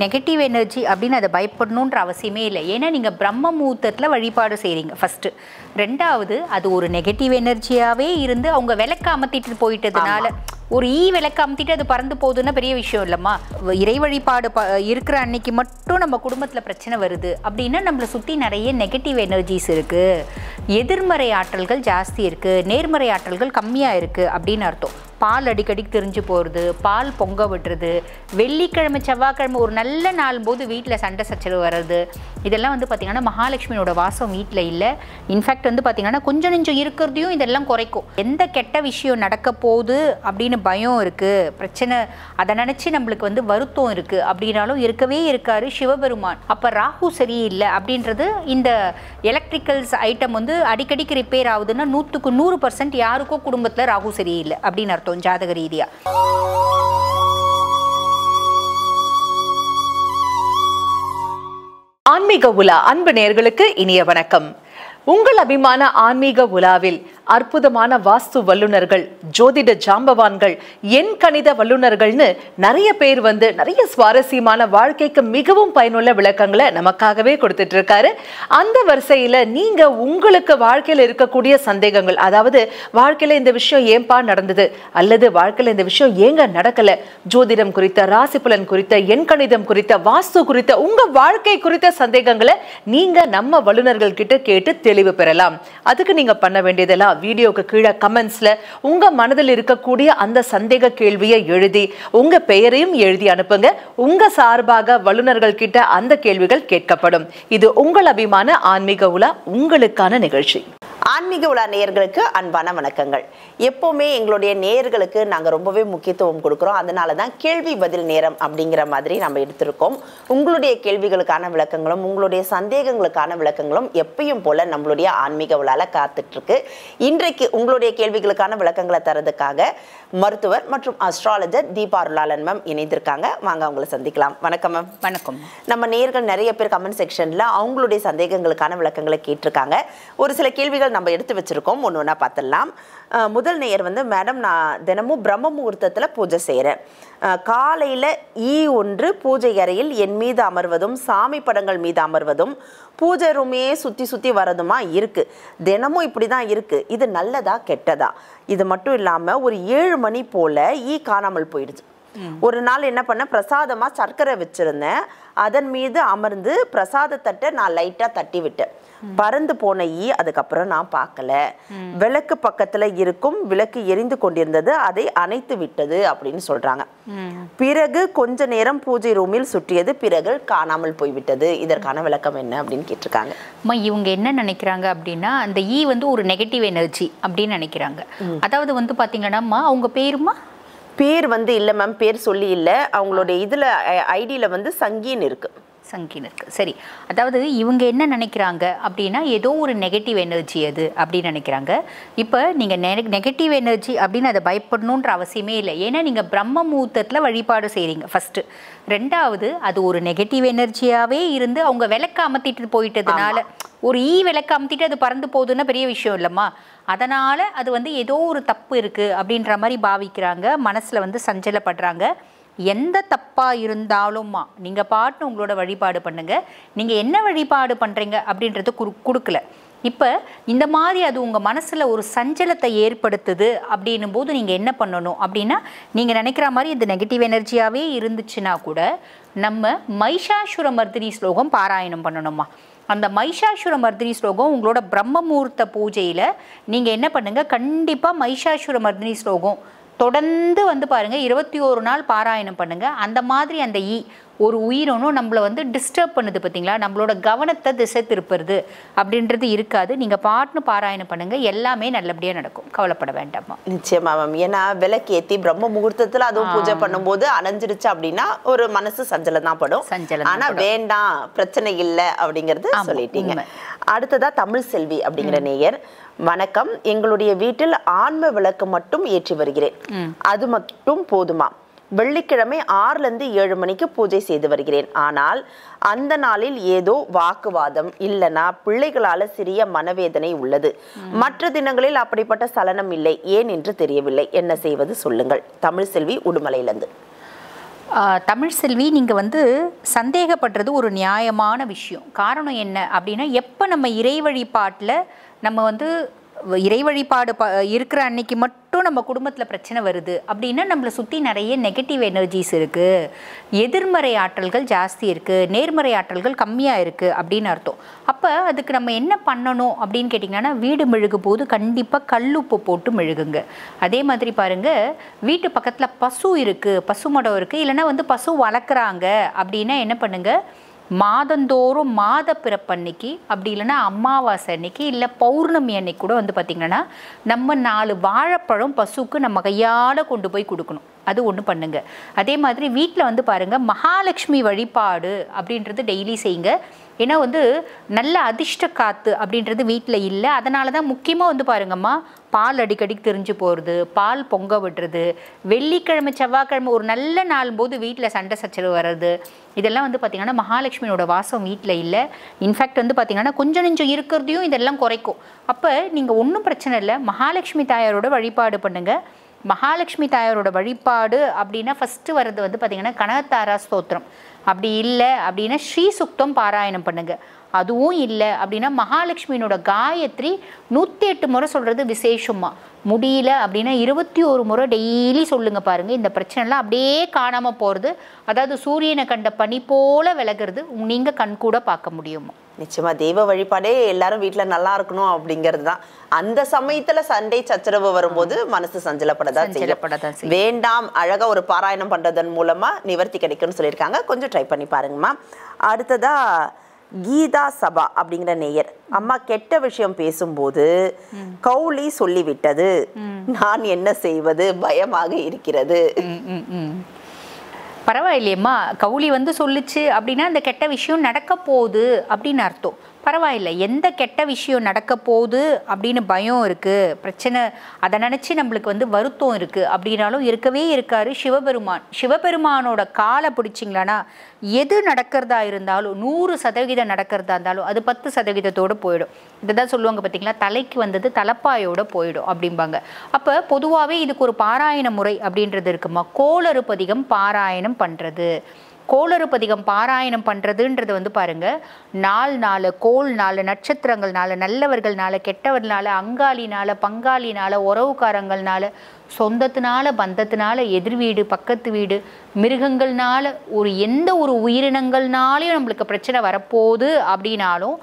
Negative energy அப்படின்னு அதை பயப்படணுன்ற அவசியமே இல்லை ஏன்னா நீங்கள் பிரம்ம முகூர்த்தத்தில் வழிபாடு செய்கிறீங்க ஃபஸ்ட்டு ரெண்டாவது அது ஒரு நெகட்டிவ் எனர்ஜியாகவே இருந்து அவங்க விளக்க அமர்த்திட்டு போயிட்டதுனால ஒரு ஈ விளக்க அமுத்திட்டு அது பறந்து போகுதுன்னா பெரிய விஷயம் இல்லைம்மா வ- இறை வழிபாடு ப இருக்கிற அன்னைக்கு மட்டும் நம்ம குடும்பத்தில் பிரச்சனை வருது அப்படின்னா நம்மளை சுற்றி நிறைய நெகட்டிவ் எனர்ஜிஸ் இருக்குது எதிர்மறை ஆற்றல்கள் ஜாஸ்தி இருக்குது நேர்மறை ஆற்றல்கள் கம்மியாக இருக்குது அப்படின்னு அர்த்தம் பால் அடிக்கடி தெரிஞ்சு போகிறது பால் பொங்க விடுறது வெள்ளிக்கிழமை செவ்வாய்க்கிழமை ஒரு நல்ல நாள் போது வீட்டில் சண்டை சச்சரவு வர்றது இதெல்லாம் வந்து பார்த்திங்கன்னா மகாலட்சுமியோட வாசம் வீட்டில் இல்லை இன்ஃபேக்ட் வந்து பார்த்திங்கன்னா கொஞ்சம் நெஞ்சம் இருக்கிறதையும் இதெல்லாம் குறைக்கும் எந்த கெட்ட விஷயம் நடக்க போகுது அப்படின்னு பயம் இருக்குது பிரச்சனை அதை நினச்சி நம்மளுக்கு வந்து வருத்தம் இருக்குது அப்படின்னாலும் இருக்கவே இருக்காரு சிவபெருமான் அப்போ ராகு சரியில்லை அப்படின்றது இந்த எலக்ட்ரிக்கல்ஸ் ஐட்டம் வந்து அடிக்கடிக்கு ரிப்பேர் ஆகுதுன்னா நூற்றுக்கு நூறு பர்சன்ட் யாருக்கோ குடும்பத்தில் ராகு சரியில்லை அப்படின்னு அர்த்தம் ஜாதக ரீதியாக ஆன்மீக உலா அன்பு நேயர்களுக்கு இனிய வணக்கம் உங்கள் அபிமான ஆன்மீக உலாவில் அற்புதமான வாஸ்து வல்லுனர்கள் ஜோதிட ஜாம்பவான்கள் எண் கணித வல்லுனர்கள்னு நிறைய பேர் வந்து நிறைய சுவாரஸ்யமான வாழ்க்கைக்கு மிகவும் பயனுள்ள விளக்கங்களை நமக்காகவே கொடுத்துட்டு இருக்காரு அந்த வரிசையில நீங்க உங்களுக்கு வாழ்க்கையில இருக்கக்கூடிய சந்தேகங்கள் அதாவது வாழ்க்கையில இந்த விஷயம் ஏன்பா நடந்தது அல்லது வாழ்க்கையில இந்த விஷயம் ஏங்க நடக்கல ஜோதிடம் குறித்த ராசி பலன் குறித்த எண் கணிதம் குறித்த வாஸ்து குறித்த உங்க வாழ்க்கை குறித்த சந்தேகங்களை நீங்க நம்ம வல்லுநர்கள் கிட்ட கேட்டு தெளிவு பெறலாம் அதுக்கு நீங்க பண்ண வேண்டியதெல்லாம் வீடியோக்கு கீழே கமெண்ட்ஸ்ல உங்க மனதில் இருக்கக்கூடிய அந்த சந்தேக கேள்வியை எழுதி உங்க பெயரையும் எழுதி அனுப்புங்க உங்க சார்பாக வல்லுநர்கள் கிட்ட அந்த கேள்விகள் கேட்கப்படும் இது உங்கள் அபிமான ஆன்மீக உலா உங்களுக்கான நிகழ்ச்சி ஆன்மீக உலா நேயர்களுக்கு அன்பான வணக்கங்கள் எப்போவுமே எங்களுடைய நேயர்களுக்கு நாங்கள் ரொம்பவே முக்கியத்துவம் கொடுக்குறோம் அதனால தான் கேள்வி பதில் நேரம் அப்படிங்கிற மாதிரி நம்ம எடுத்திருக்கோம் உங்களுடைய கேள்விகளுக்கான விளக்கங்களும் உங்களுடைய சந்தேகங்களுக்கான விளக்கங்களும் எப்பயும் போல நம்மளுடைய ஆன்மீக உலால காத்துட்டு இருக்கு இன்றைக்கு உங்களுடைய கேள்விகளுக்கான விளக்கங்களை தரதுக்காக மருத்துவர் மற்றும் அஸ்ட்ராலஜர் தீபா அருளாளன் மேம் இணைந்திருக்காங்க வாங்க அவங்கள சந்திக்கலாம் வணக்கம் மேம் வணக்கம் நம்ம நேர்கள் நிறைய பேர் கமெண்ட் செக்ஷன்ல அவங்களுடைய சந்தேகங்களுக்கான விளக்கங்களை கேட்டிருக்காங்க ஒரு சில கேள்விகள் நம்ம எடுத்து வச்சிருக்கோம் ஒன்று ஒன்றா பார்த்துடலாம் அஹ் முதல் நேயர் வந்து மேடம் நான் தினமும் பிரம்ம முகூர்த்தத்தில் பூஜை செய்கிறேன் காலையில் ஈ ஒன்று பூஜை அறையில் என் மீது அமர்வதும் சாமி படங்கள் மீது அமர்வதும் பூஜை ரூமே சுற்றி சுற்றி வரதுமா இருக்கு தினமும் இப்படி தான் இருக்கு இது நல்லதா கெட்டதா இது மட்டும் இல்லாமல் ஒரு ஏழு மணி போல ஈ காணாமல் போயிடுது ஒரு நாள் என்ன பண்ண பிரசாதமா சர்க்கரை வச்சிருந்தேன் அதன் மீது அமர்ந்து பிரசாத தட்டை நான் லைட்டா தட்டி விட்டேன் பறந்து போன ஈ அதுக்கப்புறம் நான் பார்க்கல விளக்கு பக்கத்துல இருக்கும் விளக்கு எரிந்து கொண்டிருந்தது அதை அணைத்து விட்டது அப்படின்னு சொல்றாங்க பிறகு கொஞ்ச நேரம் பூஜை ரூமில் சுற்றியது பிறகு காணாமல் போய்விட்டது இதற்கான விளக்கம் என்ன அப்படின்னு கேட்டிருக்காங்க அம்மா இவங்க என்ன நினைக்கிறாங்க அப்படின்னா அந்த ஈ வந்து ஒரு நெகட்டிவ் எனர்ஜி அப்படின்னு நினைக்கிறாங்க அதாவது வந்து பார்த்தீங்கன்னாம்மா அவங்க பேருமா பேர் வந்து இல்ல மேம் பேர் சொல்லி இல்ல அவங்களுடைய இதுல ஐடியில வந்து சங்கீன் இருக்கு சங்கீன் இருக்கு சரி அதாவது இவங்க என்ன நினைக்கிறாங்க அப்படின்னா ஏதோ ஒரு நெகட்டிவ் எனர்ஜி அது அப்படின்னு நினைக்கிறாங்க இப்போ நீங்கள் நெ நெகட்டிவ் எனர்ஜி அப்படின்னு அதை பயப்படணுன்ற அவசியமே இல்லை ஏன்னா நீங்கள் பிரம்ம முகூர்த்தத்தில் வழிபாடு செய்கிறீங்க ஃபஸ்ட்டு ரெண்டாவது அது ஒரு நெகட்டிவ் எனர்ஜியாகவே இருந்து அவங்க விளக்க அமர்த்திட்டு போயிட்டதுனால ஒரு ஈ விளக்க அமுத்திட்டு அது பறந்து போகுதுன்னா பெரிய விஷயம் இல்லைம்மா அதனால் அது வந்து ஏதோ ஒரு தப்பு இருக்குது அப்படின்ற மாதிரி பாவிக்கிறாங்க மனசில் வந்து சஞ்சலப்படுறாங்க எந்த தப்பாக இருந்தாலும்மா நீங்கள் பாட்டு உங்களோட வழிபாடு பண்ணுங்க நீங்கள் என்ன வழிபாடு பண்ணுறீங்க அப்படின்றது குடு கொடுக்கல இப்போ இந்த மாதிரி அது உங்கள் மனசில் ஒரு சஞ்சலத்தை ஏற்படுத்துது அப்படின்னும் போது நீங்கள் என்ன பண்ணணும் அப்படின்னா நீங்கள் நினைக்கிற மாதிரி இந்த நெகட்டிவ் எனர்ஜியாகவே இருந்துச்சுன்னா கூட நம்ம மைஷாசுர மர்தினி ஸ்லோகம் பாராயணம் பண்ணணுமா அந்த மைஷாசுர மர்தினி ஸ்லோகம் உங்களோட பிரம்ம முகூர்த்த பூஜையில் நீங்கள் என்ன பண்ணுங்கள் கண்டிப்பாக மைஷாசுர மர்தினி ஸ்லோகம் தொடர்ந்து வந்து பாருங்க இருபத்தி ஒரு நாள் பாராயணம் பண்ணுங்க அந்த மாதிரி அந்த ஈ ஒரு உயிரினும் நம்மளை வந்து டிஸ்டர்ப் பண்ணுது பார்த்தீங்களா நம்மளோட கவனத்தை திசை திருப்புறது அப்படின்றது இருக்காது நீங்க பாட்டுன்னு பாராயணம் பண்ணுங்க எல்லாமே நல்லபடியா நடக்கும் கவலைப்பட வேண்டாமா நிச்சயமா மேம் ஏன்னா விளக்கு ஏத்தி பிரம்ம முகூர்த்தத்துல அதுவும் பூஜை பண்ணும்போது அணைஞ்சிருச்சு அப்படின்னா ஒரு மனசு சஞ்சலம் தான் படும் சஞ்சலம் தான் ஆனா வேண்டாம் பிரச்சனை இல்ல அப்படிங்கறது ஆமா, சொல்லிட்டீங்க உண்மை. அடுத்ததா தமிழ் செல்வி அப்படிங்கிற நேயர் வணக்கம் எங்களுடைய வீட்டில் ஆன்ம விளக்கு மட்டும் ஏற்றி வருகிறேன் அது மட்டும் போதுமா வெள்ளிக்கிழமை ஆறுல இருந்து ஏழு மணிக்கு பூஜை செய்து வருகிறேன் ஆனால் அந்த நாளில் ஏதோ வாக்குவாதம் இல்லனா பிள்ளைகளால சிறிய மனவேதனை உள்ளது மற்ற தினங்களில் அப்படிப்பட்ட சலனம் இல்லை ஏன் என்று தெரியவில்லை என்ன செய்வது சொல்லுங்கள் தமிழ் செல்வி உடுமலையிலிருந்து ஆஹ், தமிழ் செல்வி நீங்கள் வந்து சந்தேகப்படுறது ஒரு நியாயமான விஷயம் காரணம் என்ன அப்படின்னா எப்போ நம்ம இறை வழிபாட்டில் நம்ம வந்து வ- இறை வழிபாடு ப இருக்கிற அன்னைக்கு மட்டும் நம்ம குடும்பத்தில் பிரச்சனை வருது அப்படின்னா நம்மளை சுற்றி நிறைய நெகட்டிவ் எனர்ஜிஸ் இருக்குது எதிர்மறை ஆற்றல்கள் ஜாஸ்தி இருக்குது நேர்மறை ஆற்றல்கள் கம்மியாக இருக்குது அப்படின்னு அர்த்தம் அப்போ அதுக்கு நம்ம என்ன பண்ணணும் அப்படின்னு கேட்டிங்கன்னா வீடு மெழுகு போது கண்டிப்பாக கல்லுப்பு போட்டு மெழுகுங்க அதே மாதிரி பாருங்கள் வீட்டு பக்கத்தில் பசு இருக்குது பசு மடம் இருக்குது இல்லைன்னா வந்து பசு வளர்க்குறாங்க அப்படின்னா என்ன பண்ணுங்கள் மாதந்தோறும் மாத பிறப்பன்னைக்கு அப்படி இல்லைன்னா அமாவாசை அன்னைக்கு இல்லை பௌர்ணமி அன்னைக்கு கூட வந்து பார்த்திங்கன்னா நம்ம நாலு வாழைப்பழம் பசுக்கு நம்ம கையால் கொண்டு போய் கொடுக்கணும் அது ஒன்று பண்ணுங்க அதே மாதிரி வீட்டில் வந்து பாருங்க மகாலட்சுமி வழிபாடு அப்படின்றது டெய்லி செய்யுங்க ஏன்னா வந்து நல்ல அதிர்ஷ்ட காத்து அப்படின்றது வீட்டில் இல்லை அதனால தான் முக்கியமாக வந்து பாருங்கம்மா பால் அடிக்கடிக்கு தெரிஞ்சு போகிறது பால் பொங்க விடுறது வெள்ளிக்கிழமை செவ்வாய்க்கிழமை ஒரு நல்ல நாள் போது வீட்டில் சண்டை சச்சரவு வர்றது இதெல்லாம் வந்து பார்த்திங்கன்னா மகாலட்சுமியோட வாசம் வீட்டில் இல்லை இன்ஃபேக்ட் வந்து பார்த்திங்கன்னா கொஞ்சம் நெஞ்சம் இருக்கிறதையும் இதெல்லாம் குறைக்கும் அப்போ நீங்கள் ஒன்றும் பிரச்சனை இல்லை மகாலட்சுமி தாயாரோட வழிபாடு பண்ணுங்கள் மகாலட்சுமி தாயாரோட வழிபாடு அப்படின்னா ஃபஸ்ட்டு வர்றது வந்து பார்த்திங்கன்னா கனகத்தாரா ஸ்தோத்திரம் அப்படி இல்லை அப்படின்னா ஸ்ரீ சுக்தம் பாராயணம் பண்ணுங்க அதுவும் இல்லை அப்படின்னா மகாலட்சுமியினோட காயத்ரி நூற்றி எட்டு முறை சொல்கிறது விசேஷமா முடியல அப்படின்னா இருபத்தி ஒரு முறை டெய்லி சொல்லுங்க பாருங்க இந்த பிரச்சனைலாம் அப்படியே காணாமல் போகிறது அதாவது சூரியனை கண்ட பனி போல விலகிறது நீங்கள் கண்கூட பார்க்க முடியுமா நிச்சயமா தெய்வ வழிபாடே எல்லாரும் வீட்ல நல்லா இருக்கணும் அப்படிங்கிறது தான் அந்த சமயத்துல சண்டை சச்சரவு வரும்போது மனசு சஞ்சலப்படதான் சஞ்சலப்படத்தான் செய்யும் வேண்டாம் அழகா ஒரு பாராயணம் பண்றதன் மூலமா நிவர்த்தி கிடைக்கும்னு சொல்லியிருக்காங்க கொஞ்சம் ட்ரை பண்ணி பாருங்கம்மா அடுத்ததா கீதா சபா அப்படிங்கிற நேயர் அம்மா கெட்ட விஷயம் பேசும்போது கௌலி சொல்லிவிட்டது நான் என்ன செய்வது பயமாக இருக்கிறது ம், ம், ம். பரவாயில்லையம்மா கவுளி வந்து சொல்லுச்சு அப்படின்னா அந்த கெட்ட விஷயம் நடக்க போகுது அப்படின்னு அர்த்தம் பரவாயில்ல எந்த கெட்ட விஷயம் நடக்க போகுது அப்படின்னு பயம் இருக்குது பிரச்சனை அதை நினச்சி நம்மளுக்கு வந்து வருத்தம் இருக்குது அப்படின்னாலும் இருக்கவே இருக்காரு சிவபெருமான் சிவபெருமானோட காலை பிடிச்சிங்களான்னா எது நடக்கிறதா இருந்தாலும் நூறு சதவீதம் நடக்கிறதா இருந்தாலும் அது பத்து சதவீதத்தோடு போயிடும் இதை தான் சொல்லுவாங்க பார்த்தீங்களா தலைக்கு வந்தது தலைப்பாயோட போயிடும் அப்படிம்பாங்க அப்போ பொதுவாகவே இதுக்கு ஒரு பாராயண முறை அப்படின்றது இருக்குமா கோளறு பதிகம் பாராயணம் பண்ணுறது கோளறு பதிகம் பாராயணம் பண்ணுறதுன்றது வந்து பாருங்க நாள் நாலு கோள் நாலு நட்சத்திரங்கள் நாலு நல்லவர்கள்னால கெட்டவர்னால அங்காளினால பங்காளினால உறவுக்காரங்கள்னால சொந்தத்தினால பந்தத்தினால எதிர் வீடு பக்கத்து வீடு மிருகங்கள்னால ஒரு எந்த ஒரு உயிரினங்கள்னாலையும் நம்மளுக்கு பிரச்சனை வரப்போகுது அப்படின்னாலும்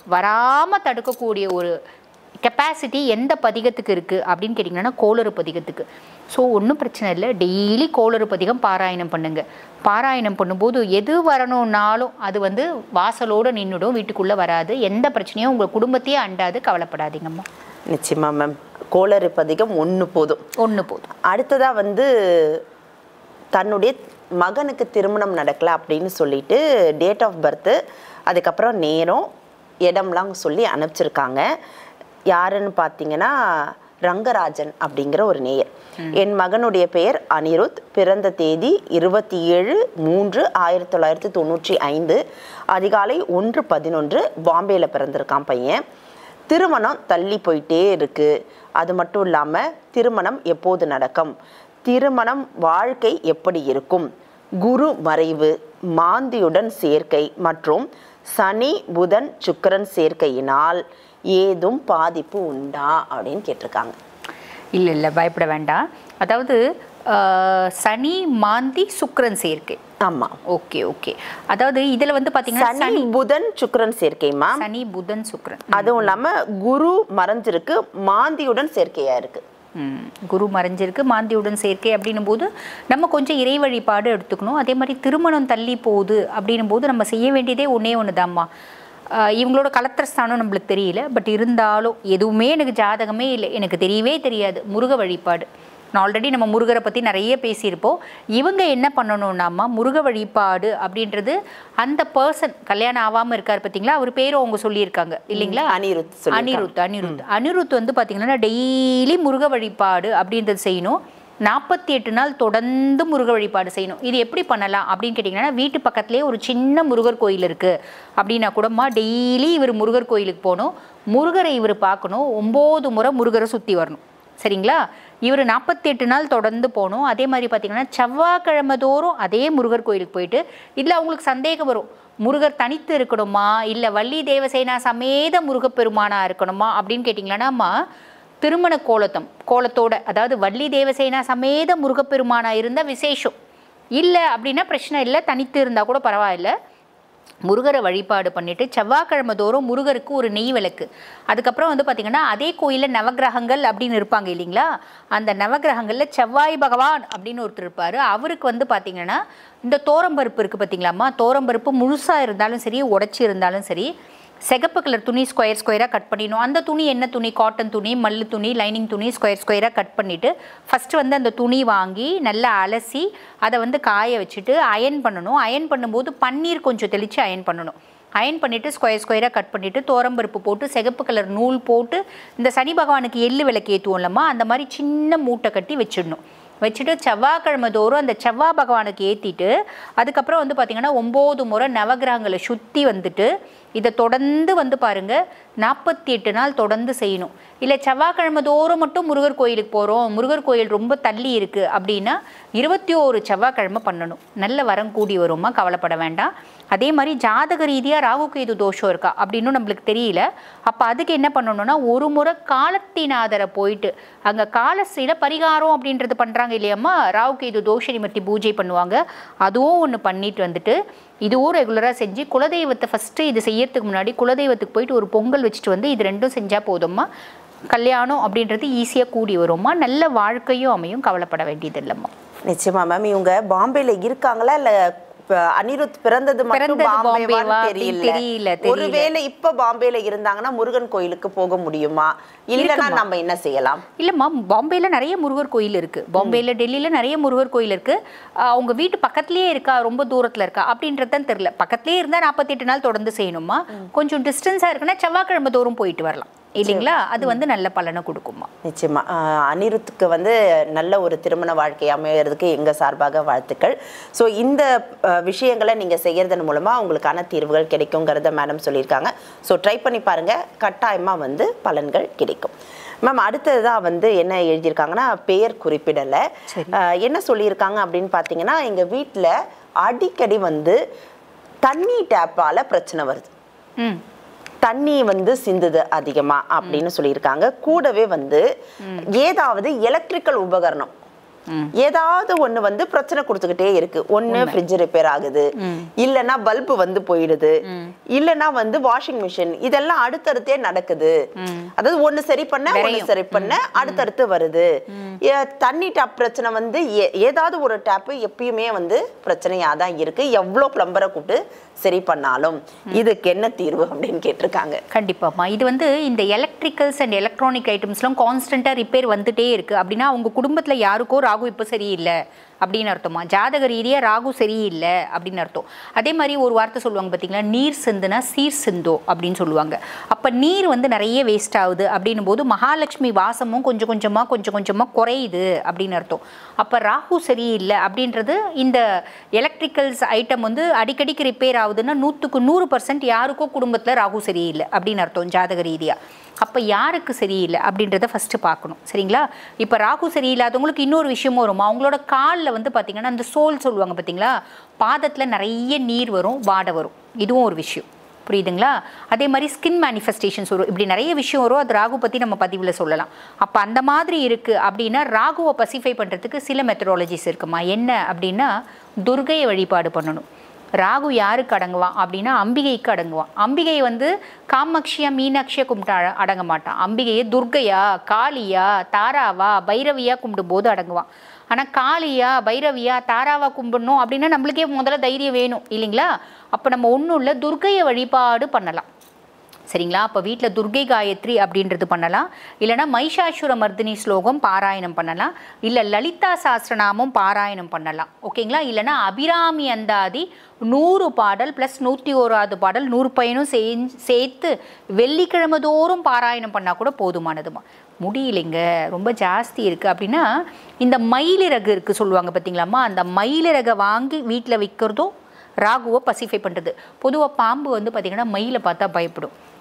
வராமல் தடுக்கக்கூடிய ஒரு கெப்பாசிட்டி எந்த பதிகத்துக்கு இருக்குது அப்படின்னு கேட்டிங்கன்னா கோளறு பதிகத்துக்கு ஸோ ஒன்றும் பிரச்சனை இல்லை டெய்லி கோளறு பதிகம் பாராயணம் பண்ணுங்க பாராயணம் பண்ணும்போது எது வரணும்னாலும் அது வந்து வாசலோடு நின்றுடும் வீட்டுக்குள்ளே வராது எந்த பிரச்சனையும் உங்கள் குடும்பத்தையே அண்டாது கவலைப்படாதீங்கம்மா நிச்சயமா மேம் கோளறு பதிகம் ஒன்று போதும் ஒன்று போதும் அடுத்ததா வந்து தன்னுடைய மகனுக்கு திருமணம் நடக்கல அப்படின்னு சொல்லிட்டு டேட் ஆஃப் பர்த்து அதுக்கப்புறம் நேரம் இடம்லாம் சொல்லி அனுப்பிச்சிருக்காங்க யாருன்னு பார்த்தீங்கன்னா ரங்கராஜன் அப்படிங்கிற ஒரு நேயர் என் மகனுடைய பெயர் அனிருத் பிறந்த தேதி இருபத்தி ஏழு மூன்று ஆயிரத்தி தொள்ளாயிரத்தி தொண்ணூற்றி ஐந்து அதிகாலை ஒன்று பதினொன்று பாம்பேயில் பிறந்திருக்கான் பையன் திருமணம் தள்ளி போயிட்டே இருக்கு அது மட்டும் இல்லாமல் திருமணம் எப்போது நடக்கும் திருமணம் வாழ்க்கை எப்படி இருக்கும் குரு மறைவு மாந்தியுடன் சேர்க்கை மற்றும் சனி புதன் சுக்கிரன் சேர்க்கையினால் ஏதும் பாதிப்பு உண்டா அப்படின்னு கேட்டிருக்காங்க இல்லை இல்லை பயப்பட வேண்டாம் அதாவது ஆஹ், சனி மாந்தி சுக்கிரன் சேர்க்கை ஆமா ஓகே ஓகே அதாவது இதில் வந்து பார்த்தீங்கன்னா சனி புதன் சுக்கிரன் சேர்க்கைமா சனி புதன் சுக்கிரன் அதுவும் இல்லாம குரு மறைஞ்சிருக்கு மாந்தியுடன் சேர்க்கையா இருக்கு ம், குரு மறைஞ்சிருக்கு மாந்தியுடன் சேர்க்கை அப்படின்னும் போது நம்ம கொஞ்சம் இறை வழிபாடு எடுத்துக்கணும் அதே மாதிரி திருமணம் தள்ளி போகுது அப்படின்னும் போது நம்ம செய்ய வேண்டியதே ஒன்றே ஒன்று தாம்மா இவங்களோட கலத்திரஸ்தானம் நம்மளுக்கு தெரியல பட் இருந்தாலும் எதுவுமே எனக்கு ஜாதகமே இல்லை எனக்கு தெரியவே தெரியாது முருக வழிபாடு நான் ஆல்ரெடி நம்ம முருகரை பற்றி நிறைய பேசியிருப்போம் இவங்க என்ன பண்ணணும்னாமா முருக வழிபாடு அப்படின்றது அந்த பர்சன் கல்யாணம் ஆகாமல் இருக்கார் பார்த்தீங்களா அவர் பேரும் அவங்க சொல்லியிருக்காங்க இல்லைங்களா அனிருத் சொல்லியிருக்காங்க. அனிருத் அனிருத் அனிருத் வந்து பார்த்தீங்கன்னா டெய்லி முருக வழிபாடு அப்படின்றது செய்யணும் நாற்பத்தி எட்டு நாள் தொடர்ந்து முருக வழிபாடு செய்யணும் இது எப்படி பண்ணலாம் அப்படின்னு கேட்டிங்கன்னா வீட்டு பக்கத்துலேயே ஒரு சின்ன முருகர் கோயில் இருக்குது அப்படின்னா கூடமா டெய்லி இவர் முருகர் கோயிலுக்கு போகணும் முருகரை இவர் பார்க்கணும் ஒம்பது முறை முருகரை சுற்றி வரணும் சரிங்களா இவர் நாற்பத்தெட்டு நாள் தொடர்ந்து போகணும் அதே மாதிரி பார்த்தீங்கன்னா செவ்வாய்க்கிழமை தோறும் அதே முருகர் கோயிலுக்கு போயிட்டு இதில் அவங்களுக்கு சந்தேகம் வரும் முருகர் தனித்து இருக்கணுமா இல்லை வள்ளி தேவசேனா சமேத முருகப்பெருமானா இருக்கணுமா அப்படின்னு கேட்டிங்களான்னா திருமண கோலத்தம் கோலத்தோட அதாவது வள்ளி தேவசேனா சமேத முருகப்பெருமானா இருந்தால் விசேஷம் இல்லை அப்படின்னா பிரச்சனை இல்லை தனித்து இருந்தால் கூட பரவாயில்ல முருகரை வழிபாடு பண்ணிட்டு செவ்வாய்க்கிழமை தோறும் முருகருக்கு ஒரு நெய் விளக்கு அதுக்கப்புறம் வந்து பார்த்திங்கன்னா அதே கோயிலில் நவக்கிரகங்கள் அப்படின்னு இருப்பாங்க இல்லைங்களா அந்த நவக்கிரகங்களில் செவ்வாய் பகவான் அப்படின்னு ஒருத்தர் இருப்பார் அவருக்கு வந்து பார்த்திங்கன்னா இந்த தோரம்பருப்பு இருக்குது பார்த்தீங்களாம்மா தோரம்பருப்பு முழுசாக இருந்தாலும் சரி உடச்சி இருந்தாலும் சரி சிகப்பு கலர் துணி ஸ்கொயர் ஸ்கொயராக கட் பண்ணிடணும் அந்த துணி என்ன துணி காட்டன் துணி மல்லு துணி லைனிங் துணி ஸ்கொயர் ஸ்கொயராக கட் பண்ணிவிட்டு ஃபஸ்ட்டு வந்து அந்த துணி வாங்கி நல்லா அலசி அதை வந்து காய வச்சுட்டு அயன் பண்ணணும் அயன் பண்ணும்போது பன்னீர் கொஞ்சம் தெளித்து அயன் பண்ணணும் அயன் பண்ணிவிட்டு ஸ்கொயர் ஸ்கொயராக கட் பண்ணிவிட்டு தோரம்பருப்பு போட்டு சிகப்பு கலர் நூல் போட்டு இந்த சனி பகவானுக்கு எள்ளு விளக்கு ஏற்றுவோம்லம்மா அந்த மாதிரி சின்ன மூட்டை கட்டி வச்சிடணும் வச்சுட்டு செவ்வாய்க்கிழமை தோறும் அந்த செவ்வாய் பகவானுக்கு ஏற்றிட்டு அதுக்கப்புறம் வந்து பார்த்திங்கன்னா ஒம்பது முறை நவகிரகங்களை சுற்றி வந்துட்டு இதை தொடர்ந்து வந்து பாருங்க நாற்பத்தி எட்டு நாள் தொடர்ந்து செய்யணும் இல்லை செவ்வாய்க்கிழமை தோறும் மட்டும் முருகர் கோயிலுக்கு போகிறோம் முருகர் கோயில் ரொம்ப தள்ளி இருக்குது அப்படின்னா இருபத்தி ஓரு செவ்வாய்க்கிழமை பண்ணணும் நல்ல வரம் கூடி வருமா கவலைப்பட வேண்டாம் அதே மாதிரி ஜாதக ரீதியாக ராகு கேது தோஷம் இருக்கா அப்படின்னு நம்மளுக்கு தெரியல அப்போ அதுக்கு என்ன பண்ணணும்னா ஒரு முறை காலத்தினாதரை போயிட்டு அங்கே காலஸ்ரீல பரிகாரம் அப்படின்றது பண்ணுறாங்க இல்லையாம்மா ராகு கேது தோஷ நிமித்தி பூஜை பண்ணுவாங்க அதுவும் ஒன்று பண்ணிட்டு வந்துட்டு இதுவும் ரெகுலராக செஞ்சு குலதெய்வத்தை ஃபஸ்ட்டு இது செய்யறதுக்கு முன்னாடி குலதெய்வத்துக்கு போயிட்டு ஒரு பொங்கல் வச்சுட்டு வந்து இது ரெண்டும் செஞ்சால் போதும்மா கல்யாணம் அப்படின்றது ஈஸியாக கூடி வரும்மா நல்ல வாழ்க்கையும் அமையும் கவலைப்பட வேண்டியது இல்லைம்மா நிச்சயமா மேம் இவங்க பாம்பேல இருக்காங்களா இல்ல இப்ப அனிருத் பிறந்தது மட்டும் பிறந்தது பாம்பேவான்னு பாம்பேவா தெரியல அப்படின்னு தெரியல, தெரியல. ஒருவேளை இப்ப பாம்பேல இருந்தாங்கன்னா முருகன் கோயிலுக்கு போக முடியுமா இல்லனா நம்ம என்ன செய்யலாம் இல்லைம்மா பாம்பேல நிறைய முருகர் கோயில் இருக்கு பாம்பேல டெல்லியில நிறைய முருகர் கோயில் இருக்கு ஆஹ் அவங்க வீட்டு பக்கத்துலயே இருக்கா ரொம்ப தூரத்துல இருக்கா அப்படின்றது தான் தெரியல பக்கத்துலயே இருந்தா நாற்பத்தெட்டு நாள் தொடர்ந்து செய்யணுமா கொஞ்சம் டிஸ்டன்ஸா இருக்குன்னா செவ்வாய்க்கிழமை தோறும் போயிட்டு வரலாம் இல்லைங்களா அது வந்து நல்ல பலனை கொடுக்குமா நிச்சயமா ஆஹ் அனிருத்துக்கு வந்து நல்ல ஒரு திருமண வாழ்க்கை அமையறதுக்கு எங்க சார்பாக வாழ்த்துக்கள் ஸோ இந்த ஆஹ் விஷயங்களை நீங்க செய்யறதன் மூலமா உங்களுக்கான தீர்வுகள் கிடைக்குங்கிறத மேடம் சொல்லியிருக்காங்க ஸோ ட்ரை பண்ணி பாருங்க கட்டாயமா வந்து பலன்கள் கிடைக்கும் மேம் அடுத்ததாக வந்து என்ன எழுதியிருக்காங்கன்னா பெயர் குறிப்பிடலை சரி. ஆஹ் என்ன சொல்லியிருக்காங்க அப்படின்னு பார்த்தீங்கன்னா எங்க வீட்டில் அடிக்கடி வந்து தண்ணி டேப்பால பிரச்சனை வருது ம் தண்ணி வந்து சிந்துது அதிகமா அப்படின்னு சொல்லியிருக்காங்க கூடவே வந்து ஏதாவது எலக்ட்ரிக்கல் உபகரணம் ம். ஏதாவது ஒண்ணு வந்து பிரச்சனை கொடுத்துக்கிட்டே இருக்கு ஒண்ணு ஃப்ரிட்ஜ் ரிப்பேர் ஆகுது இல்லனா பல்பு வந்து போயிடுது இல்லனா வந்து வாஷிங் மிஷின் இதெல்லாம் அடுத்தடுத்தே நடக்குது அதாவது ஒண்ணு சரி பண்ண ஒண்ணு சரி பண்ண அடுத்தடுத்து வருது ஏ- தண்ணி டேப் பிரச்சனை வந்து ஏ- ஏதாவது ஒரு டேப் எப்பயுமே வந்து பிரச்சனையா தான் இருக்கு எவ்வளவு பிளம்பரை கூப்பிட்டு சரி பண்ணாலும் இதுக்கு என்ன தீர்வு அப்படின்னு கேட்டிருக்காங்க கண்டிப்பாம்மா இது வந்து இந்த எலக்ட்ரிக்கல்ஸ் அண்ட் எலக்ட்ரானிக் ஐட்டம்ஸ்லாம் கான்ஸ்டண்ட்டாக ரிப்பேர் வந்துட்டே இருக்குது அப்படின்னா அவங்க குடும்பத்தில் யாருக்கோ ராகு இப்போ சரியில்லை அப்படின்னு அர்த்தமா ஜாதக ரீதியாக ராகு சரியில்லை அப்படின்னு அர்த்தம் அதே மாதிரி ஒரு வார்த்தை சொல்லுவாங்க பார்த்தீங்களா நீர் சிந்துனா சீர் சிந்தோ அப்படின்னு சொல்லுவாங்க அப்போ நீர் வந்து நிறைய வேஸ்ட் ஆகுது அப்படின்னும் போது மகாலட்சுமி வாசமும் கொஞ்சம் கொஞ்சமாக கொஞ்சம் கொஞ்சமாக குறையுது அப்படின்னு அர்த்தம் அப்போ ராகு சரியில்லை அப்படின்றது இந்த எலக்ட்ரிக்கல்ஸ் ஐட்டம் வந்து அடிக்கடிக்கு ரிப்பேர் ஆகுதுன்னா நூற்றுக்கு நூறு பர்சன்ட் யாருக்கோ குடும்பத்தில் ராகு சரியில்லை அப்படின்னு அர்த்தம் ஜாதக ரீதியாக அப்போ யாருக்கு சரியில்லை அப்படின்றத ஃபஸ்ட்டு பார்க்கணும் சரிங்களா இப்போ ராகு சரியில்லாதவங்களுக்கு இன்னொரு விஷயமும் வரும் அவங்களோட காலில் வந்து பார்த்திங்கன்னா அந்த சோல் சொல்லுவாங்க பார்த்தீங்களா பாதத்தில் நிறைய நீர் வரும் வாடை வரும் இதுவும் ஒரு விஷயம் புரியுதுங்களா அதே மாதிரி ஸ்கின் மேனிஃபெஸ்டேஷன்ஸ் வரும் இப்படி நிறைய விஷயம் வரும் அது ராகு பற்றி நம்ம பதிவில் சொல்லலாம் அப்போ அந்த மாதிரி இருக்குது அப்படின்னா ராகுவை பசிஃபை பண்ணுறதுக்கு சில மெத்தடாலஜிஸ் இருக்குமா என்ன அப்படின்னா துர்கையை வழிபாடு பண்ணணும் ராகு யாருக்கு அடங்குவான் அப்படின்னா அம்பிகைக்கு அடங்குவான் அம்பிகை வந்து காமாட்சியா மீனாட்சியா கும்பிட்டு அட- அடங்க மாட்டான் அம்பிகையை துர்கையா காளியா தாராவா பைரவியா கும்பிடும் போது அடங்குவான் ஆனால் காளியா பைரவியா தாராவா கும்பிடணும் அப்படின்னா நம்மளுக்கே முதல்ல தைரியம் வேணும் இல்லைங்களா அப்போ நம்ம ஒன்றும் இல்லை துர்கையை வழிபாடு பண்ணலாம் சரிங்களா அப்போ வீட்டில் துர்கை காயத்ரி அப்படின்றது பண்ணலாம் இல்லைனா மைஷாசுர மர்தினி ஸ்லோகம் பாராயணம் பண்ணலாம் இல்லை லலிதா சாஸ்திரநாமம் பாராயணம் பண்ணலாம் ஓகேங்களா இல்லைனா அபிராமி அந்தாதி நூறு பாடல் ப்ளஸ் நூற்றி ஓராவது பாடல் நூறு பயனும் செஞ்சு சேர்த்து வெள்ளிக்கிழமை தோறும் பாராயணம் பண்ணால் கூட போதுமானதுமா முடியலைங்க ரொம்ப ஜாஸ்தி இருக்குது அப்படின்னா இந்த மயிலிறகு இருக்குது சொல்லுவாங்க பார்த்தீங்களாம்மா அந்த மயிலிறகை வாங்கி வீட்டில் வைக்கிறதும் ராகுவை பசிஃபை பண்ணுறது பொதுவாக பாம்பு வந்து பார்த்திங்கன்னா மயிலை பார்த்தா பயப்படும்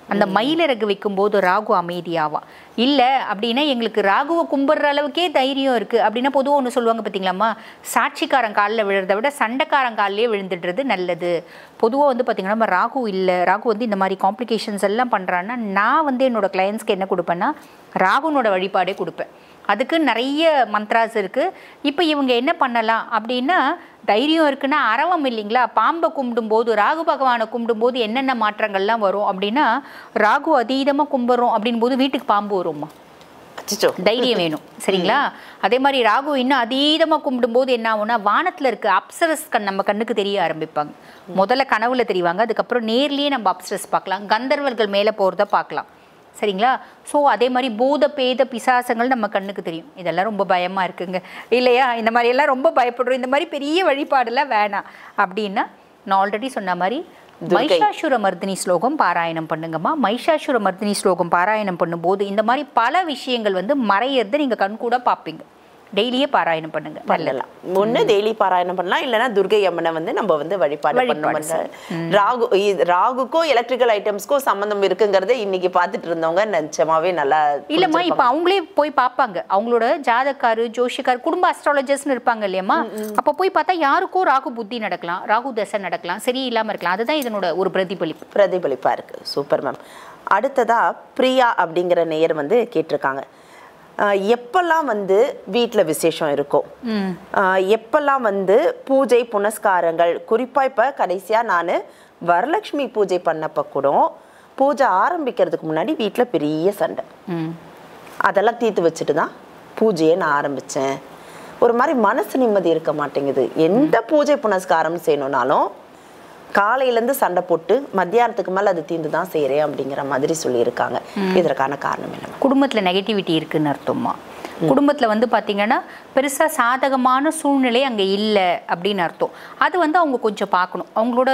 அந்த மயிலிறகு வைக்கும்போது ராகு அமைதியாவான் இல்லை அப்படின்னா எங்களுக்கு ராகுவை கும்பிட்ற அளவுக்கே தைரியம் இருக்குது அப்படின்னா பொதுவாக ஒன்று சொல்லுவாங்க பார்த்தீங்களாம்மா சாட்சிக்காரன் காலில் விழுறதை விட சண்டைக்காரன் காலிலே விழுந்துடுறது நல்லது பொதுவாக வந்து பார்த்தீங்கன்னா நம்ம ராகு இல்லை ராகு வந்து இந்த மாதிரி காம்ப்ளிகேஷன்ஸ் எல்லாம் பண்ணுறான்னா நான் வந்து என்னோட கிளையன்ஸ்க்கு என்ன கொடுப்பேன்னா ராகுனோட வழிபாடே கொடுப்பேன் அதுக்கு நிறைய மந்த்ராஸ் இருக்குது இப்போ இவங்க என்ன பண்ணலாம் அப்படின்னா தைரியம் இருக்குன்னா அரவம் இல்லைங்களா பாம்பை கும்பிடும்போது ராகு பகவானை கும்பிடும்போது என்னென்ன மாற்றங்கள்லாம் வரும் அப்படின்னா ராகு அதீதமாக கும்பிட்றோம் அப்படின் போது வீட்டுக்கு பாம்பு வரும்மா அச்சச்சோ தைரியம் வேணும் சரிங்களா அதே மாதிரி ராகு இன்னும் அதீதமாக கும்பிடும்போது என்ன ஆகும்னா வானத்தில் இருக்க அப்சரஸ் கண் நம்ம கண்ணுக்கு தெரிய ஆரம்பிப்பாங்க முதல்ல கனவுல தெரிவாங்க அதுக்கப்புறம் நேர்லயே நம்ம அப்சரஸ் பார்க்கலாம் கந்தர்வர்கள் மேலே போகிறத பார்க்கலாம் சரிங்களா ஸோ அதே மாதிரி பூத பேத பிசாசங்கள் நம்ம கண்ணுக்கு தெரியும் இதெல்லாம் ரொம்ப பயமாக இருக்குங்க இல்லையா இந்த மாதிரி எல்லாம் ரொம்ப பயப்படுறோம் இந்த மாதிரி பெரிய வழிபாடெல்லாம் வேணாம் அப்படின்னா நான் ஆல்ரெடி சொன்ன மாதிரி மைஷாசுர மர்தினி ஸ்லோகம் பாராயணம் பண்ணுங்கம்மா மைஷாசுர மர்தினி ஸ்லோகம் பாராயணம் பண்ணும்போது இந்த மாதிரி பல விஷயங்கள் வந்து மறையிறதை நீங்கள் கண்கூட பார்ப்பீங்க டெய்லியே பாராயணம் பண்ணுங்க நல்லது பண்ணலாம் ஒண்ணு டெய்லி பாராயணம் பண்ணலாம் இல்லைன்னா துர்கை அம்மனை வந்து நம்ம வந்து வழிபாடு வழிபாடு பண்ணணும் ராகு இது- ராகுக்கும் எலக்ட்ரிக்கல் ஐட்டம்ஸ்க்கும் சம்பந்தம் இருக்குங்கிறத இன்னைக்கு பார்த்துட்டு இருந்தவங்க நிச்சயமாவே நல்லா இல்லம்மா இப்ப அவங்களே போய் பார்ப்பாங்க அவங்களோட ஜாதக்காரு ஜோஷிக்கார் குடும்ப அஸ்ட்ராலஜர்ஸ்னு இருப்பாங்க இல்லையம்மா அப்ப போய் பார்த்தா யாருக்கோ ராகு புத்தி நடக்கலாம் ராகு தசை நடக்கலாம் சரி இல்லாம இருக்கலாம் அதுதான் இதனோட ஒரு பிரதிபலிப்பு பிரதிபலிப்பா இருக்கு சூப்பர் மேம் அடுத்ததா பிரியா அப்படிங்கிற நேயர் வந்து கேட்டிருக்காங்க ஆஹ் எப்பெல்லாம் வந்து வீட்டில் விசேஷம் இருக்கும் ஆஹ் எப்பெல்லாம் வந்து பூஜை புனஸ்காரங்கள் குறிப்பாக இப்போ கடைசியாக நான் வரலட்சுமி பூஜை பண்ணப்போ கூட பூஜை ஆரம்பிக்கிறதுக்கு முன்னாடி வீட்டில் பெரிய சண்டை ம் அதெல்லாம் தீர்த்து வச்சுட்டு தான் பூஜையை நான் ஆரம்பித்தேன் ஒரு மாதிரி மனசு நிம்மதி இருக்க மாட்டேங்குது எந்த பூஜை புனஸ்காரம் செய்யணும்னாலும் காலையிலேருந்து சண்டை போட்டு மத்தியானத்துக்கு மேலே அது தீர்ந்து தான் செய்கிறேன் அப்படிங்கிற மாதிரி சொல்லியிருக்காங்க இதற்கான காரணம் என்ன குடும்பத்துல நெகட்டிவிட்டி இருக்குன்னு அர்த்தமா குடும்பத்துல வந்து பாத்தீங்கன்னா பெருசா சாதகமான சூழ்நிலை அங்க இல்லை அப்படின்னு அர்த்தம் அது வந்து அவங்க கொஞ்சம் பார்க்கணும் அவங்களோட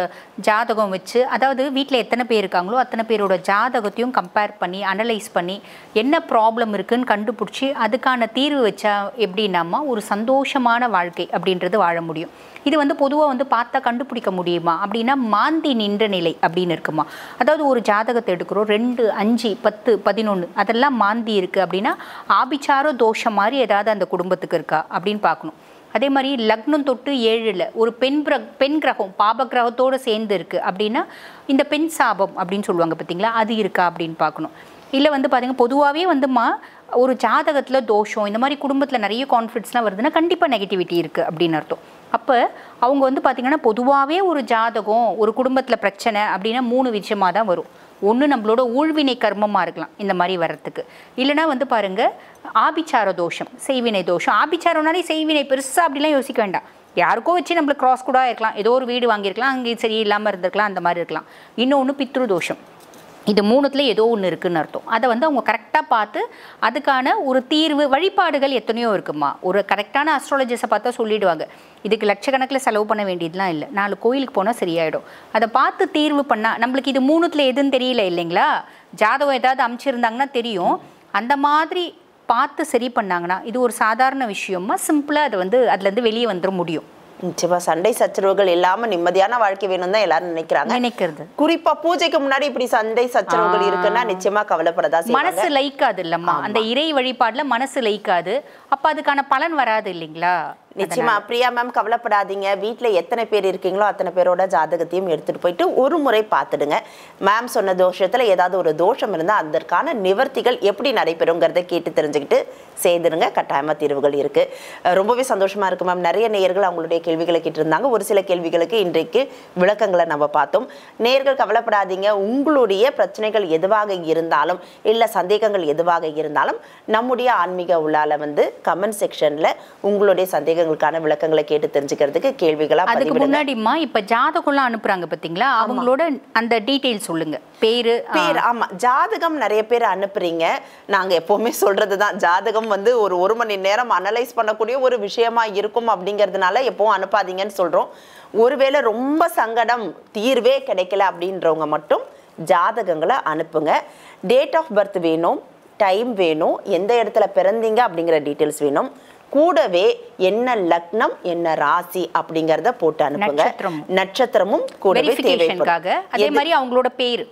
ஜாதகம் வச்சு அதாவது வீட்டில் எத்தனை பேர் இருக்காங்களோ அத்தனை பேரோட ஜாதகத்தையும் கம்பேர் பண்ணி அனலைஸ் பண்ணி என்ன ப்ராப்ளம் இருக்குன்னு கண்டுபிடிச்சி அதுக்கான தீர்வு வச்சா எப்படின்னாமா ஒரு சந்தோஷமான வாழ்க்கை அப்படின்றது வாழ முடியும் இது வந்து பொதுவாக வந்து பார்த்தா கண்டுபிடிக்க முடியுமா அப்படின்னா மாந்தி நின்ற நிலை அப்படின்னு இருக்குமா அதாவது ஒரு ஜாதகத்தை எடுக்கிறோம் ரெண்டு அஞ்சு பத்து பதினொன்று அதெல்லாம் மாந்தி இருக்குது அப்படின்னா ஆபிச்சார தோஷம் மாதிரி ஏதாவது அந்த குடும்பத்துக்கு இருக்கா அப்படின்னு பார்க்கணும் அதே மாதிரி லக்னம் தொட்டு ஏழில் ஒரு பெண் பிர பெண் கிரகம் பாப கிரகத்தோடு சேர்ந்து இருக்குது அப்படின்னா இந்த பெண் சாபம் அப்படின்னு சொல்லுவாங்க பார்த்தீங்களா அது இருக்கா அப்படின்னு பார்க்கணும் இல்லை வந்து பாத்தீங்க பொதுவாகவே வந்துமா ஒரு ஜாதகத்தில் தோஷம் இந்த மாதிரி குடும்பத்தில் நிறைய கான்ஃப்ளிக்ஸ்லாம் வருதுன்னா கண்டிப்பாக நெகட்டிவிட்டி இருக்குது அப்படின்னு அர்த்தம் அப்போ அவங்க வந்து பார்த்திங்கன்னா பொதுவாகவே ஒரு ஜாதகம் ஒரு குடும்பத்தில் பிரச்சனை அப்படின்னா மூணு விஷயமாக தான் வரும் ஒன்று நம்மளோட ஊழ்வினை கர்மமாக இருக்கலாம் இந்த மாதிரி வர்றதுக்கு இல்லைன்னா வந்து பாருங்க ஆபிச்சார தோஷம் செய்வினை தோஷம் ஆபிச்சாரம்னாலே செய்வினை பெருசாக அப்படிலாம் யோசிக்க வேண்டாம் யாருக்கோ வச்சு நம்மளுக்கு கிராஸ் கூட இருக்கலாம் ஏதோ ஒரு வீடு வாங்கியிருக்கலாம் அங்கே சரி இல்லாமல் இருந்திருக்கலாம் அந்த மாதிரி இருக்கலாம் இன்னொன்று பித்ரு தோஷம் இது மூணுத்துல ஏதோ ஒன்று இருக்குன்னு அர்த்தம் அதை வந்து அவங்க கரெக்டாக பார்த்து அதுக்கான ஒரு தீர்வு வழிபாடுகள் எத்தனையோ இருக்குமா ஒரு கரெக்டான அஸ்ட்ராலஜிஸை பார்த்தா சொல்லிடுவாங்க இதுக்கு லட்சக்கணக்கில் செலவு பண்ண வேண்டியதுலாம் இல்லை நாலு கோயிலுக்கு போனால் சரியாயிடும் அதை பார்த்து தீர்வு பண்ணால் நம்மளுக்கு இது மூணுத்துல எதுன்னு தெரியல இல்லைங்களா ஜாதகம் ஏதாவது அமைச்சிருந்தாங்கன்னா தெரியும் அந்த மாதிரி பார்த்து சரி பண்ணாங்கன்னா இது ஒரு சாதாரண விஷயமா சிம்பிளாக அதை வந்து அதுலேருந்து வெளியே வந்துட முடியும் நிச்சயமா சண்டை சச்சரவுகள் இல்லாம நிம்மதியான வாழ்க்கை வேணும் தான் எல்லாரும் நினைக்கிறாங்க நினைக்கிறது குறிப்பா பூஜைக்கு முன்னாடி இப்படி சண்டை சச்சரவுகள் இருக்குன்னா நிச்சயமா கவலைப்படதா செய்வாங்க மனசு லைக்காது இல்லம்மா அந்த இறை வழிபாடுல மனசு லைக்காது அப்ப அதுக்கான பலன் வராது இல்லைங்களா நிச்சயமா பிரியா மேம் கவலைப்படாதீங்க வீட்ல எத்தனை பேர் இருக்கீங்களோ அத்தனை பேரோட ஜாதகத்தையும் எடுத்துட்டு போயிட்டு ஒரு முறை பார்த்துடுங்க மேம் சொன்ன தோஷத்துல ஏதாவது ஒரு தோஷம் இருந்தா அதற்கான நிவர்த்திகள் எப்படி நடைபெறுங்கிறத கேட்டு தெரிஞ்சுக்கிட்டு செய்திருங்க கட்டாயமா தீர்வுகள் இருக்கு அஹ் ரொம்பவே சந்தோஷமா இருக்கு மேம் நிறைய நேயர்கள் அவங்களுடைய கேள்விகளை கேட்டிருந்தாங்க ஒரு சில கேள்விகளுக்கு இன்றைக்கு விளக்கங்களை நம்ம பார்த்தோம் நேயர்கள் கவலைப்படாதீங்க உங்களுடைய பிரச்சனைகள் எதுவாக இருந்தாலும் இல்ல சந்தேகங்கள் எதுவாக இருந்தாலும் நம்முடைய ஆன்மீக உள்ளால வந்து கமெண்ட் செக்ஷன்ல உங்களுடைய சந்தேகங்களுக்கான விளக்கங்களை கேட்டு தெரிஞ்சுக்கிறதுக்கு கேள்விகளா அதுக்கு பதிவிடுங்க முன்னாடிமா இப்ப ஜாதகம்லாம் அனுப்புறாங்க பாத்தீங்களா அவங்களோட அந்த டீடைல் சொல்லுங்க பேரு ஆ, பேர் ஆமா ஜாதகம் நிறைய பேர் அனுப்புறீங்க நாங்க எப்பவுமே சொல்றதுதான் ஜாதகம் வந்து ஒரு ஒரு மணி நேரம் அனலைஸ் பண்ணக்கூடிய ஒரு விஷயமா இருக்கும் அப்படிங்கிறதுனால எப்பவும் அனுப்பாதீங்கன்னு சொல்றோம் ஒருவேளை ரொம்ப சங்கடம் தீர்வே கிடைக்கல அப்படின்றவங்க மட்டும் ஜாதகங்களை அனுப்புங்க டேட் ஆஃப் பர்த் வேணும் டைம் வேணும் எந்த இடத்துல பிறந்தீங்க அப்படிங்கிற டீட்டெயில்ஸ் வேணும் கூடவே என்ன லக்னம் என்ன ராசி அப்படிங்கறத போட்டு அனுப்புங்க நட்சத்திரம். நட்சத்திரமும் கூடவே தேவைப்படும் வெரிஃபிகேஷனுக்காக அதே எது- மாதிரி அவங்களோட பேர் பேர்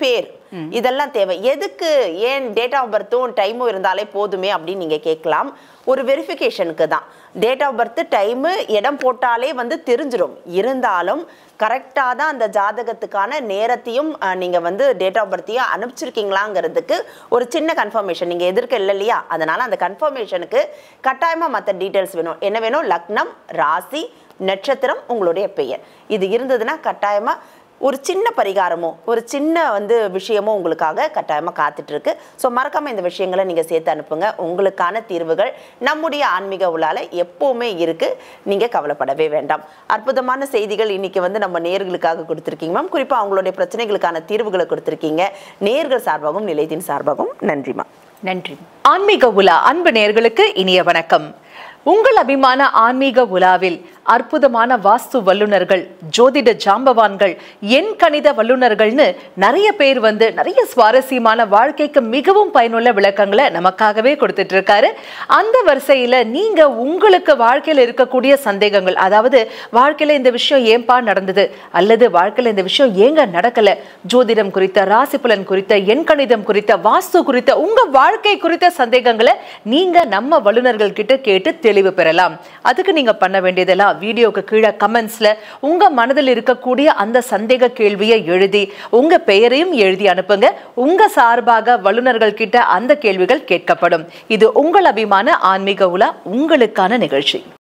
இதெல்லாம் தேவை எதுக்கு ஏன் டேட் ஆஃப் பர்த்தும் டைமும் இருந்தாலே போதுமே அப்படின்னு நீங்க கேட்கலாம் ஒரு வெரிஃபிகேஷனுக்கு தான் டேட் ஆஃப் பர்த் டைமு இடம் போட்டாலே வந்து தெரிஞ்சிடும் இருந்தாலும் கரெக்டாக தான் அந்த ஜாதகத்துக்கான நேரத்தையும் அஹ், நீங்க வந்து டேட் ஆஃப் பர்த்தையும் அனுப்பிச்சிருக்கீங்களாங்கிறதுக்கு ஒரு சின்ன கன்ஃபர்மேஷன் நீங்க எதிர்க்க இல்லை இல்லையா அதனால அந்த கன்ஃபர்மேஷனுக்கு கட்டாயமா மற்ற டீட்டெயில்ஸ் வேணும் என்ன வேணும் லக்னம் ராசி நட்சத்திரம் உங்களுடைய பெயர் இது இருந்ததுன்னா கட்டாயமா ஒரு சின்ன பரிகாரமோ ஒரு சின்ன வந்து விஷயமோ உங்களுக்காக கட்டாயமா காத்துட்டு இருக்கு ஸோ மறக்காம இந்த விஷயங்களை நீங்க சேர்த்து அனுப்புங்க உங்களுக்கான தீர்வுகள் நம்முடைய ஆன்மீக உலால எப்பவுமே இருக்கு நீங்க கவலைப்படவே வேண்டாம் அற்புதமான செய்திகள் இன்னைக்கு வந்து நம்ம நேர்களுக்காக கொடுத்துருக்கீங்க மேம் குறிப்பா அவங்களுடைய பிரச்சனைகளுக்கான தீர்வுகளை கொடுத்துருக்கீங்க நேர்கள் சார்பாகவும் நிலையத்தின் சார்பாகவும் நன்றிமா நன்றி ஆன்மீக உலா அன்பு நேயர்களுக்கு இனிய வணக்கம் உங்கள் அபிமான ஆன்மீக உலாவில் அற்புதமான வாஸ்து வல்லுனர்கள் ஜோதிட ஜாம்பவான்கள் எண் கணித வல்லுனர்கள்னு நிறைய பேர் வந்து நிறைய சுவாரஸ்யமான வாழ்க்கைக்கு மிகவும் பயனுள்ள விளக்கங்களை நமக்காகவே கொடுத்துட்டு இருக்காரு அந்த வரிசையில நீங்க உங்களுக்கு வாழ்க்கையில இருக்கக்கூடிய சந்தேகங்கள் அதாவது வாழ்க்கையில இந்த விஷயம் ஏன்பா நடந்தது அல்லது வாழ்க்கையில இந்த விஷயம் ஏங்க நடக்கல ஜோதிடம் குறித்த ராசி பலன் குறித்த எண் கணிதம் குறித்த வாஸ்து குறித்த உங்க வாழ்க்கை குறித்த சந்தேகங்களை நீங்க நம்ம வல்லுநர்கள் கிட்ட கேட்டு தெளிவு பெறலாம் அதுக்கு நீங்க பண்ண வேண்டியதெல்லாம் வீடியோக்கு கீழே கமெண்ட்ஸ்ல உங்க மனதில் இருக்கக்கூடிய அந்த சந்தேக கேள்வியை எழுதி உங்க பெயரையும் எழுதி அனுப்புங்க உங்க சார்பாக வல்லுநர்கள் கிட்ட அந்த கேள்விகள் கேட்கப்படும் இது உங்கள் அபிமான ஆன்மீக உலா உங்களுக்கான நிகழ்ச்சி